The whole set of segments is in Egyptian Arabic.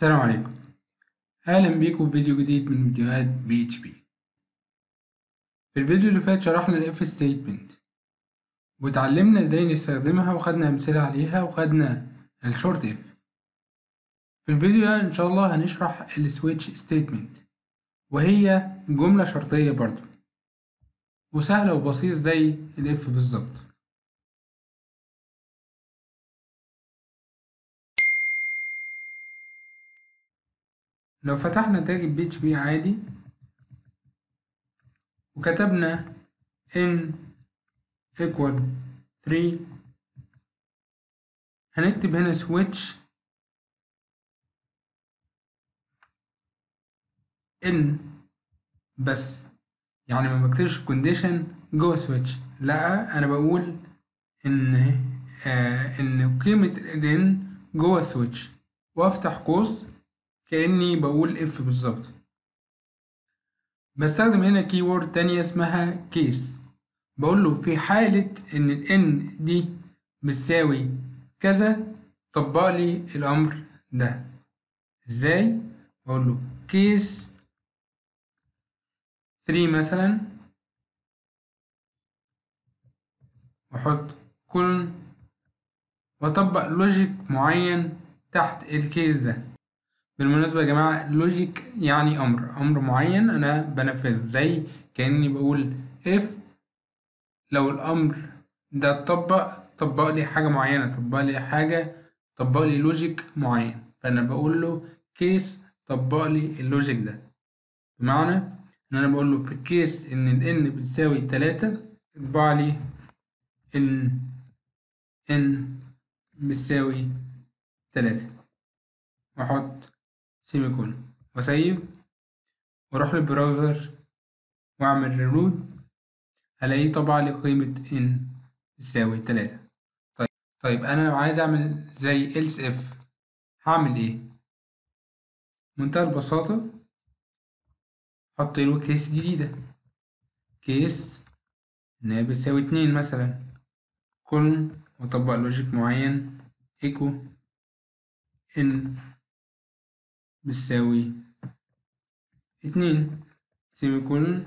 السلام عليكم اهلا بيكم في فيديو جديد من فيديوهات بي اتش بي في الفيديو اللي فات شرحنا الاف ستيتمنت واتعلمنا ازاي نستخدمها وخدنا امثله عليها وخدنا الشورت اف في الفيديو ده ان شاء الله هنشرح السويتش ستيتمنت وهي جمله شرطيه برضو وسهله وبسيط زي الاف بالظبط لو فتحنا تاج البي اتش بي عادي وكتبنا n equal 3 هنكتب هنا switch n بس يعني ما بكتبش condition جوه switch لا انا بقول ان آه ان قيمة ال n جوه switch وافتح قوس كأني بقول اف بالظبط بستخدم هنا كيورد تانية اسمها كيس بقول له في حالة ان ال n دي بتساوي كذا طبق لي الامر ده ازاي بقول له كيس 3 مثلا واحط كولن واطبق لوجيك معين تحت الكيس ده بالمناسبة يا جماعة لوجيك يعني أمر أمر معين أنا بنفذه زي كأني بقول if لو الأمر ده اتطبق طبق لي حاجة معينة طبق لي حاجة طبق لي لوجيك معين فأنا بقول له كيس طبق لي اللوجيك ده بمعنى إن أنا بقول له في الكيس إن ال n بتساوي تلاتة اطبع لي إن n بتساوي تلاتة وأحط سيمي كولن واسيب واروح للبراوزر واعمل ريلود هلاقيه طبع لي قيمة ان تساوي تلاتة طيب طيب انا لو عايز اعمل زي else if هعمل ايه منتهى البساطة احط له كيس جديدة كيس انها بتساوي اتنين مثلا كولن واطبق لوجيك معين ايكو ان بتساوي اتنين سيمي كولن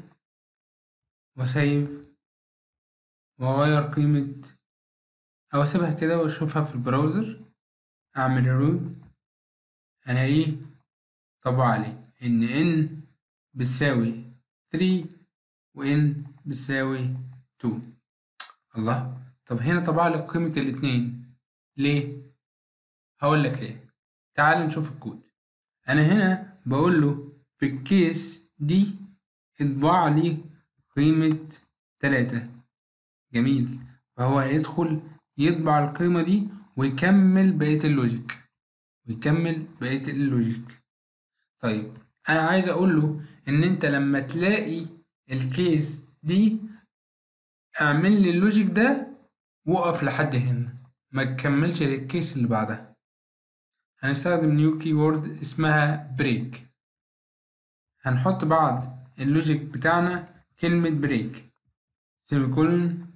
وسيف وأغير قيمة أو أسيبها كده وأشوفها في البراوزر أعمل رود ألاقيه طبع عليه إن n بتساوي تري وإن بتساوي تو الله طب هنا طبع لي قيمة الاتنين ليه؟ هقولك ليه تعال نشوف الكود انا هنا بقول له في الكيس دي اطبع لي قيمة تلاتة جميل فهو هيدخل يطبع القيمة دي ويكمل بقية اللوجيك ويكمل بقية اللوجيك طيب انا عايز اقول له ان انت لما تلاقي الكيس دي اعمل لي اللوجيك ده وقف لحد هنا ما تكملش للكيس اللي بعدها هنستخدم نيو كيورد اسمها بريك هنحط بعد اللوجيك بتاعنا كلمة بريك سيميكولن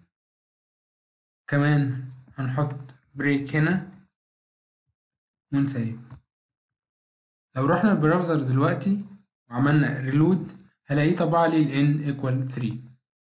كمان هنحط بريك هنا ونسيب لو رحنا البراوزر دلوقتي وعملنا ريلود هلاقيه طبع لي ال n equal 3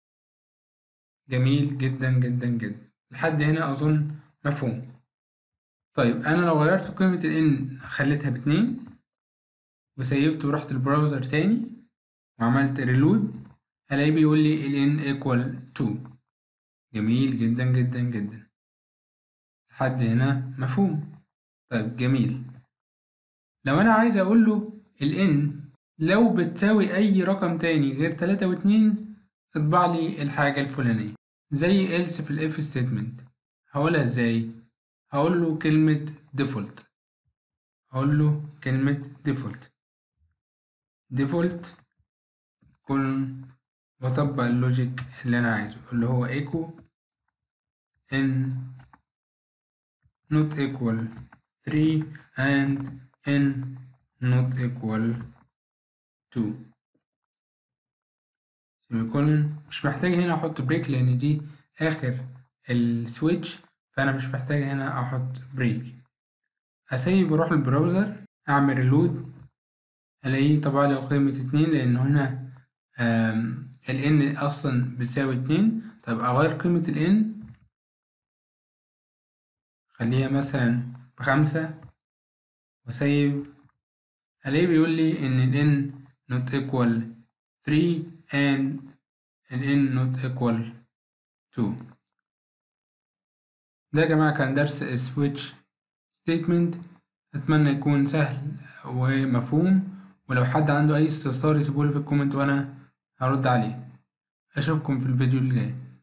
جميل جدا جدا جدا لحد هنا أظن مفهوم طيب انا لو غيرت قيمة ال n خليتها باتنين وسيفت ورحت البراوزر تاني وعملت ريلود هلاقيه بيقول لي ال n equal 2 جميل جدا جدا جدا لحد هنا مفهوم طيب جميل لو انا عايز اقول له ال n لو بتساوي اي رقم تاني غير تلاتة واتنين اطبع لي الحاجة الفلانية زي else في الاف ستيتمنت هقولها ازاي هقول له كلمة default هقول له كلمة default default كل وأطبق اللوجيك اللي أنا عايزه اللي هو echo n not equal 3 and n not equal 2 سيميكولن مش محتاج هنا أحط بريك لأن دي آخر السويتش فأنا مش محتاج هنا أحط بريك أسيب وأروح البراوزر أعمل ريلود ألاقيه طبع لي قيمة اتنين لأن هنا ال n أصلا بتساوي اتنين طيب أغير قيمة ال n خليها مثلا بخمسة وسيف ألاقيه بيقول لي إن ال n not equal three and ال n not equal two ده يا جماعة كان درس switch statement أتمنى يكون سهل ومفهوم ولو حد عنده أي استفسار يسيبولي في الكومنت وأنا هرد عليه أشوفكم في الفيديو الجاي